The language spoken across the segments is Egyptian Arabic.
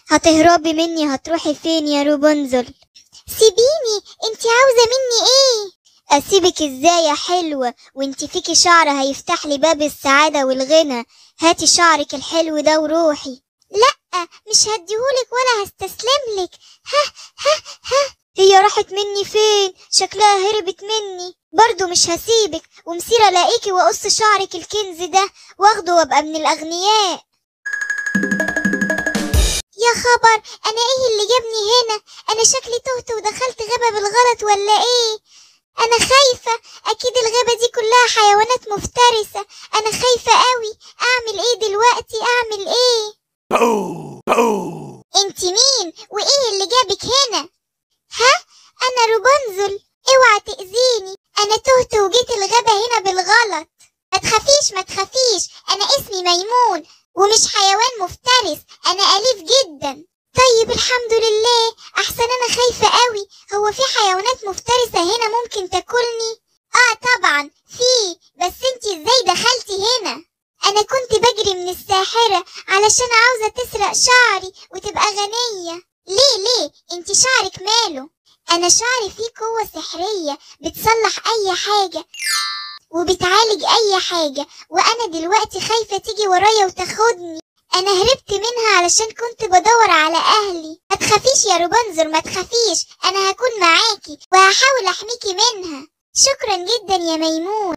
هتهربي مني هتروحي فين يا روبنزل سيبيني انت عاوزة مني ايه اسيبك ازاي يا حلوة وانت فيكي شعر هيفتح لي باب السعادة والغنى هاتي شعرك الحلو ده وروحي لا مش هديهولك ولا هستسلملك ها ها ها هي راحت مني فين شكلها هربت مني برضو مش هسيبك ومسيرة الاقيكي واقص شعرك الكنز ده واخده وابقى من الاغنياء يا خبر انا ايه اللي جابني هنا انا شكلي تهت ودخلت غابة بالغلط ولا ايه انا خايفة اكيد الغابة دي كلها حيوانات مفترسة انا خايفة قوي اعمل ايه دلوقتي اعمل ايه انت مين وايه اللي جابك هنا ها انا روبنزل اوعى تأذيني انا تهت وجيت الغابة هنا بالغلط ما تخافيش ما تخافيش انا اسمي ميمون ومش حيوان مفترس انا اليف جدا طيب الحمد لله احسن انا خايفة قوي هو في حيوانات مفترسة هنا ممكن تاكلني اه طبعا في بس انت ازاي دخلتي هنا انا كنت بجري من الساحرة علشان عاوزة تسرق شعري وتبقى غنية ليه ليه انت شعرك ماله انا شعري فيه قوة سحرية بتصلح اي حاجة وبتعالج اي حاجة وانا دلوقتي خايفة تيجي ورايا وتاخدني انا هربت منها علشان كنت بدور على اهلي ما تخافيش يا روبنزر ما تخافيش انا هكون معاكي وهحاول احميكي منها شكرا جدا يا ميمون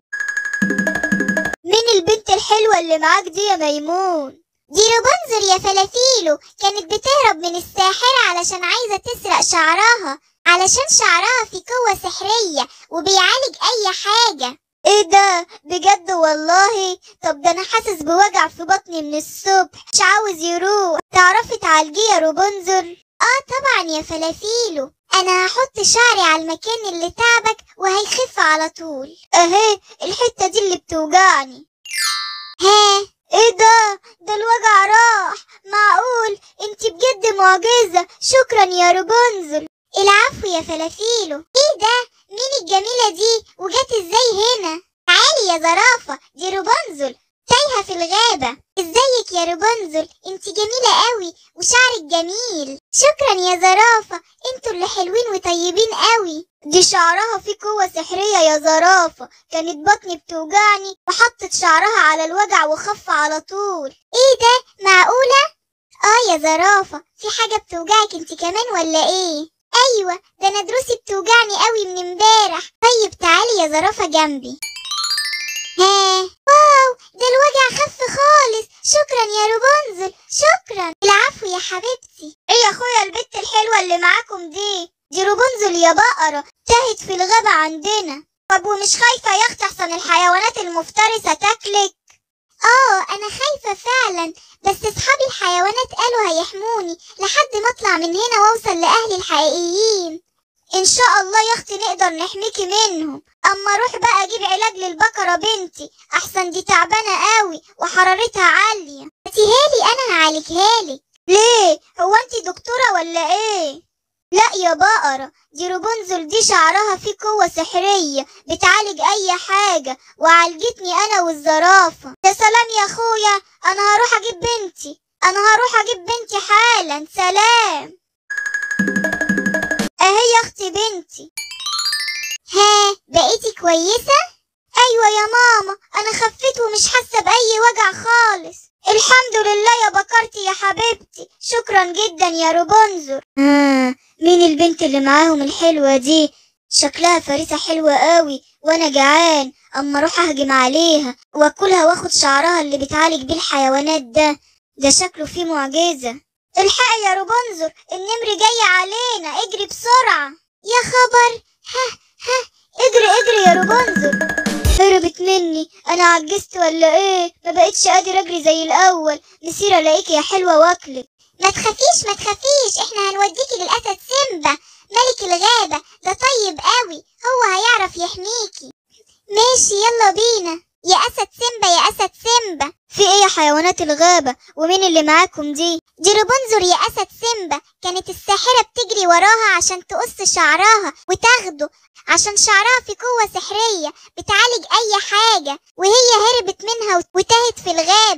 مين البنت الحلوة اللي معاك دي يا ميمون دي روبنزر يا فلافيلو كانت بتهرب من الساحرة علشان عايزة تسرق شعرها علشان شعرها فيه قوة سحرية وبيعالج أي حاجة ايه ده بجد والله طب ده انا حاسس بوجع في بطني من الصبح مش عاوز يروح تعرفي تعالجيه يا روبنزر اه طبعا يا فلافيلو انا هحط شعري على المكان اللي تعبك وهيخف على طول اهي الحتة دي اللي بتوجعني ها ايه ده ده الوجع راح معقول انت بجد معجزة شكرا يا روبنزل العفو يا فلافيلو ايه ده مين الجميلة دي وجت ازاي هنا تعالي يا زرافة دي روبنزل تايهة في الغابة ازيك يا روبنزل انت جميلة قوي وشعرك جميل شكرا يا زرافة انتوا اللي حلوين وطيبين قوي دي شعرها فيه قوة سحرية يا زرافة كانت بطني بتوجعني وحطت شعرها على الوجع وخف على طول ايه ده معقولة اه يا زرافة في حاجة بتوجعك انت كمان ولا ايه ايوه ده انا دروسي بتوجعني قوي من امبارح طيب تعالي يا زرافة جنبي ها واو ده الوجع خف خالص شكرا يا روبنزل شكرا العفو يا حبيبتي ايه يا اخويا البت الحلوة اللي معاكم دي دي روبنزل يا بقرة تاهت في الغابة عندنا طب ومش خايفة يا اختي احسن الحيوانات المفترسة تاكلك اه انا خايفة فعلا بس اصحابي الحيوانات قالوا هيحموني لحد ما اطلع من هنا واوصل لاهلي الحقيقيين ان شاء الله يا اختي نقدر نحميكي منهم اما اروح بقى اجيب علاج للبقرة بنتي احسن دي تعبانة قوي وحرارتها عالية هاتيهالي انا هعالجها لك ليه هو انتي دكتورة ولا ايه لا يا بقرة دي روبنزل دي شعرها فيه قوة سحرية بتعالج أي حاجة وعالجتني أنا والزرافة يا سلام يا أخويا أنا هروح أجيب بنتي أنا هروح أجيب بنتي حالا سلام أهي يا أختي بنتي ها بقيتي كويسة؟ أيوة يا ماما أنا خفيت ومش حاسة بأي وجع خالص الحمد لله يا بكرتي يا حبيبتي شكرا جدا يا روبنزر آه مين البنت اللي معاهم الحلوة دي شكلها فريسة حلوة قوي وانا جعان اما اروح اهجم عليها واكلها واخد شعرها اللي بتعالج بيه الحيوانات ده ده شكله فيه معجزة الحق يا روبنزر النمر جاي علينا اجري بسرعة يا خبر ها ها اجري اجري يا روبنزر هربت مني انا عجزت ولا ايه ما بقتش قادر اجري زي الاول مسير الاقيكي يا حلوه واكلك ما تخافيش ما تخافيش احنا هنوديكي للاسد سيمبا ملك الغابه ده طيب قوي هو هيعرف يحميكي ماشي يلا بينا يا اسد سيمبا يا اسد سيمبا في ايه يا حيوانات الغابه ومين اللي معاكم دي دي روبنزر يا اسد سيمبا كانت الساحره بتجري وراها عشان تقص شعرها وتاخده عشان شعرها في قوة سحرية بتعالج أي حاجة وهي هربت منها وتاهت في الغابة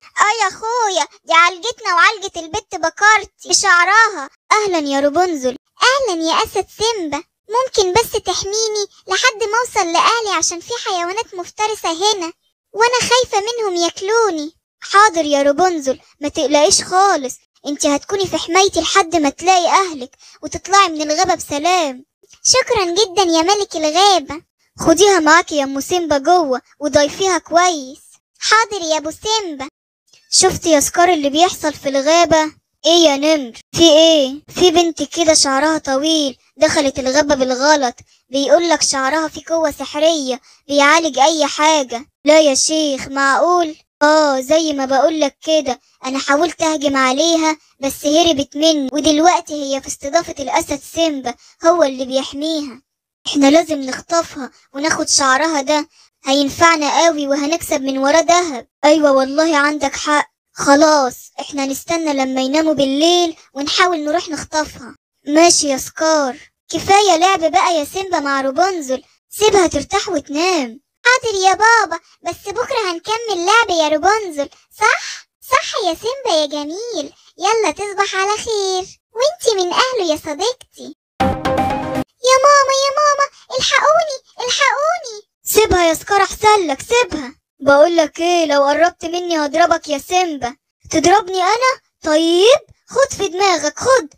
اه يا اخويا دي عالجتنا وعالجة البت بكارتي بشعرها اهلا يا رابنزل اهلا يا اسد سيمبا ممكن بس تحميني لحد ما اوصل لاهلي عشان في حيوانات مفترسة هنا وانا خايفة منهم ياكلوني حاضر يا رابنزل ما تقلقيش خالص انت هتكوني في حمايتي لحد ما تلاقي اهلك وتطلعي من الغابة بسلام شكرا جدا يا ملك الغابة خديها معاكي يا ام سيمبا جوه وضيفيها كويس حاضر يا ابو سيمبا شفتي يا سكار اللي بيحصل في الغابة ايه يا نمر في ايه في بنت كده شعرها طويل دخلت الغابة بالغلط بيقولك شعرها فيه قوة سحرية بيعالج اي حاجة لا يا شيخ معقول اه زي ما بقولك كده انا حاولت اهجم عليها بس هربت مني ودلوقتي هي في استضافة الاسد سيمبا هو اللي بيحميها احنا لازم نخطفها وناخد شعرها ده هينفعنا قوي وهنكسب من وراه دهب ايوه والله عندك حق خلاص احنا نستنى لما يناموا بالليل ونحاول نروح نخطفها ماشي يا سكار كفاية لعب بقى يا سيمبا مع روبنزل سيبها ترتاح وتنام حاضر يا بابا بس بكرة هنكمل لعب يا روبنزل صح؟ صح يا سيمبا يا جميل يلا تصبح على خير وانتي من اهله يا صديقتي يا ماما يا ماما الحقوني الحقوني سيبها يا سكار احسن لك سيبها بقولك ايه لو قربت مني هضربك يا سيمبا تضربني انا طيب خد في دماغك خد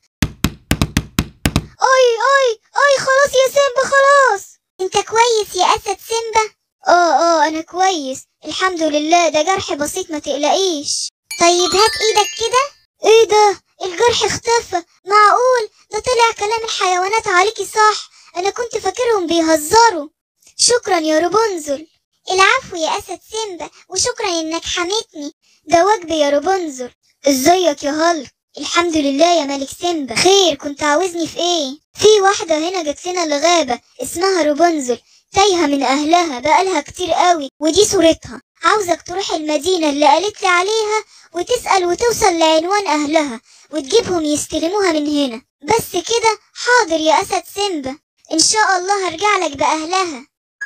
اي اي اي خلاص يا سيمبا خلاص انت كويس يا اسد سيمبا اه اه انا كويس الحمد لله ده جرح بسيط ما تقلقيش طيب هات ايدك كده ايه ده الجرح اختفى معقول ده طلع كلام الحيوانات عليكي صح انا كنت فاكرهم بيهزروا شكرا يا رابنزل العفو يا اسد سيمبا وشكرا انك حميتني ده واجبي يا رابنزل ازيك يا هالك الحمد لله يا ملك سيمبا خير كنت عاوزني في ايه في واحدة هنا جت لنا الغابة اسمها رابنزل تايهة من اهلها بقالها كتير قوي ودي صورتها عاوزك تروح المدينة اللي قالت لي عليها وتسأل وتوصل لعنوان اهلها وتجيبهم يستلموها من هنا بس كده حاضر يا اسد سيمبا ان شاء الله هرجع لك باهلها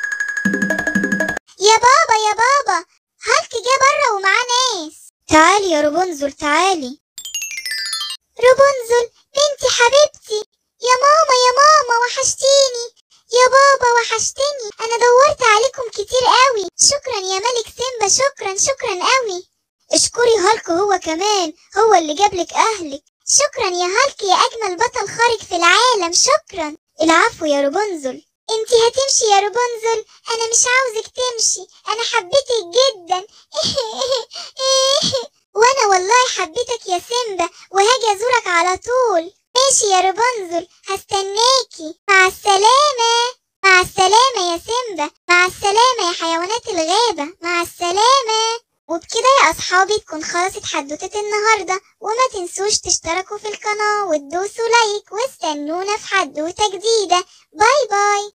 يا بابا يا بابا هالك جه بره ومعاه ناس تعالي يا رابنزل تعالي رابنزل بنتي حبيبتي يا ماما يا ماما وحشتيني يا بابا وحشتني انا دورت عليكم كتير قوي شكرا يا ملك سيمبا شكرا شكرا قوي اشكري هالك هو كمان هو اللي جابلك اهلك شكرا يا هالك يا اجمل بطل خارق في العالم شكرا العفو يا رابنزل انتي هتمشي يا رابنزل انا مش عاوزك تمشي انا حبيتك جدا وانا والله حبيتك يا سيمبا وهاجي ازورك على طول ماشي يا رابنزل هستناكي مع السلامة مع السلامة يا سيمبا مع السلامة يا حيوانات الغابة مع السلامة وبكده يا أصحابي تكون خلصت حدوتة النهاردة وما تنسوش تشتركوا في القناة وتدوسوا لايك واستنونا في حدوتة جديدة باي باي